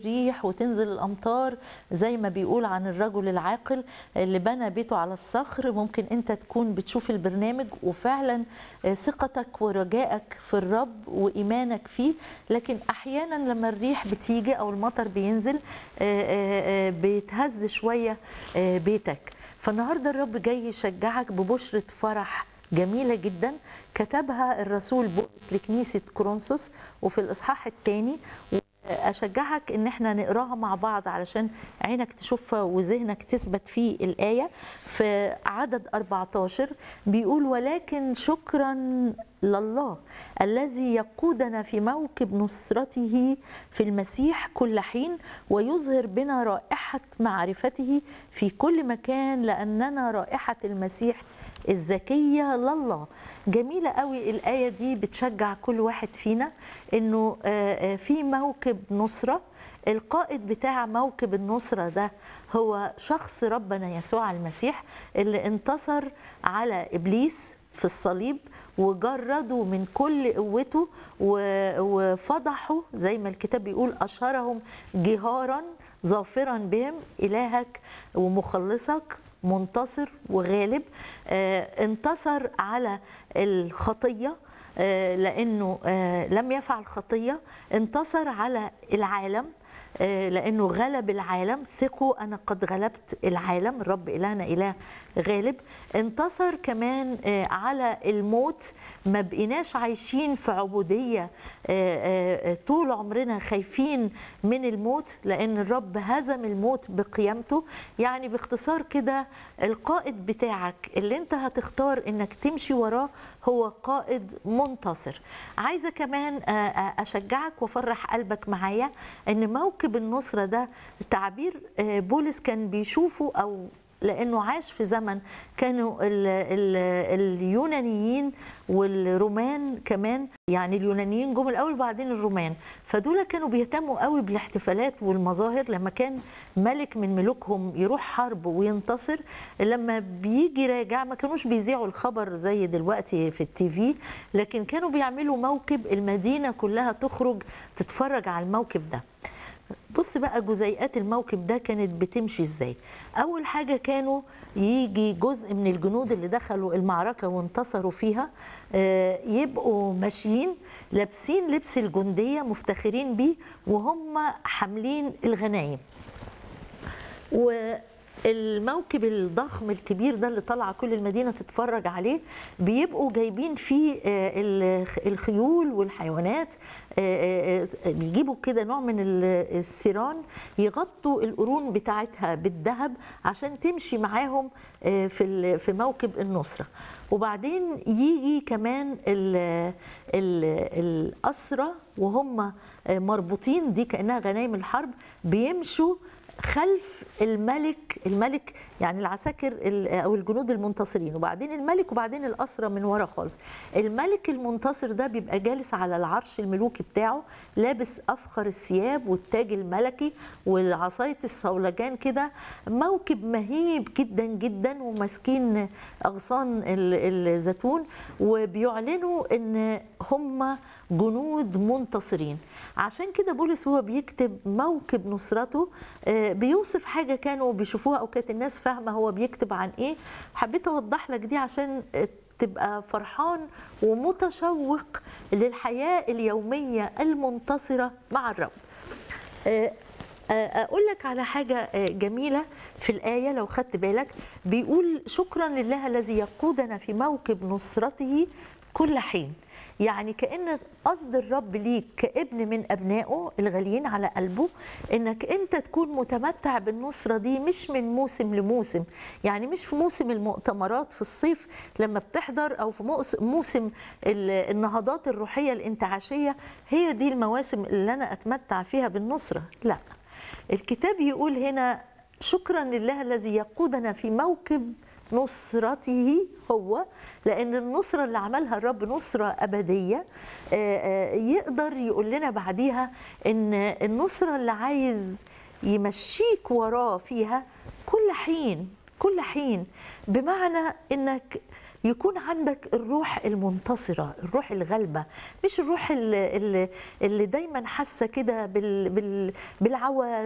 الريح وتنزل الامطار زي ما بيقول عن الرجل العاقل اللي بنى بيته على الصخر ممكن انت تكون بتشوف البرنامج وفعلا آه، ثقتك ورجائك في الرب وايمانك فيه لكن احيانا لما الريح بتيجي او المطر بينزل آه، آه، آه، بيتهز شويه آه، بيتك فالنهارده الرب جاي يشجعك ببشره فرح جميله جدا كتبها الرسول بولس لكنيسه كورنثوس وفي الاصحاح الثاني اشجعك ان احنا نقراها مع بعض علشان عينك تشوفها وذهنك تثبت فيه الايه في عدد 14 بيقول ولكن شكرا لله الذي يقودنا في موكب نصرته في المسيح كل حين ويظهر بنا رائحه معرفته في كل مكان لاننا رائحه المسيح الذكية لله جميلة قوي الآية دي بتشجع كل واحد فينا إنه آه، آه، في موكب نصرة القائد بتاع موكب النصرة ده هو شخص ربنا يسوع المسيح اللي انتصر على إبليس في الصليب وجرده من كل قوته و- وفضحه زي ما الكتاب بيقول أشهرهم جهارا ظافرا بهم إلهك ومخلصك منتصر وغالب آه، انتصر على الخطية آه، لأنه آه، لم يفعل خطية انتصر على العالم آه، لأنه غلب العالم ثقوا أنا قد غلبت العالم الرب إلهنا إله غالب انتصر كمان آه، على الموت ما بقيناش عايشين في عبودية آه، آه، آه، طول عمرنا خايفين من الموت لأن الرب هزم الموت بقيامته يعني باختصار كده القائد بتاعك اللي انت هتختار انك تمشي وراه هو قائد منتصر عايزة كمان آه، آه، أشجعك وأفرح قلبك معايا ان موكب النصرة ده تعبير آه، بولس كان بيشوفه أو لانه عاش في زمن كانوا ال ال اليونانيين والرومان كمان يعني اليونانيين جم الاول وبعدين الرومان فدول كانوا بيهتموا قوي بالاحتفالات والمظاهر لما كان ملك من ملوكهم يروح حرب وينتصر لما بيجي راجع ما كانوش بيذيعوا الخبر زي دلوقتي في التي في لكن كانوا بيعملوا موكب المدينه كلها تخرج تتفرج على الموكب ده بص بقى جزيئات الموكب ده كانت بتمشي ازاي اول حاجه كانوا يجي جزء من الجنود اللي دخلوا المعركه وانتصروا فيها آه، يبقوا ماشيين لابسين لبس الجنديه مفتخرين بيه وهم حاملين الغنايم والموكب الضخم الكبير ده اللي طالعه كل المدينه تتفرج عليه بيبقوا جايبين فيه آه، الخ- الخيول والحيوانات آه، آه، آه، بيجيبوا كده نوع من ال- الثيران يغطوا القرون بتاعتها بالذهب عشان تمشي معاهم آه، في ال- في موكب النصره وبعدين يجي كمان ال- ال- الاسرى وهم آه، مربوطين دي كانها غنايم الحرب بيمشوا خلف الملك الملك يعني العساكر ال- او الجنود المنتصرين وبعدين الملك وبعدين الاسرى من ورا خالص الملك المنتصر ده بيبقى جالس على العرش الملوكي بتاعه لابس افخر الثياب والتاج الملكي والعصايه الصولجان كده موكب مهيب جدا جدا وماسكين اغصان ال- الزيتون وبيعلنوا ان هم جنود منتصرين عشان كده بولس هو بيكتب موكب نصرته آه، بيوصف حاجه كانوا بيشوفوها او كانت الناس فاهمه هو بيكتب عن ايه حبيت اوضح لك دي عشان آه، تبقى فرحان ومتشوق للحياه اليوميه المنتصره مع الرب آه، آه، اقول لك على حاجه آه، جميله في الايه لو خدت بالك بيقول شكرا لله الذي يقودنا في موكب نصرته كل حين يعني كان قصد الرب ليك كابن من ابنائه الغاليين على قلبه انك انت تكون متمتع بالنصره دي مش من موسم لموسم يعني مش في موسم المؤتمرات في الصيف لما بتحضر او في موس- موسم ال- النهضات الروحيه الانتعاشيه هي دي المواسم اللي انا اتمتع فيها بالنصره لا الكتاب يقول هنا شكرا لله الذي يقودنا في موكب نصرته هو لان النصره اللي عملها الرب نصره ابديه آه، آه، يقدر يقول لنا بعديها ان النصره اللي عايز يمشيك وراه فيها كل حين كل حين بمعنى انك يكون عندك الروح المنتصرة الروح الغالبة مش الروح اللي, اللي, اللي دايما حاسة كده بال بال بالعوز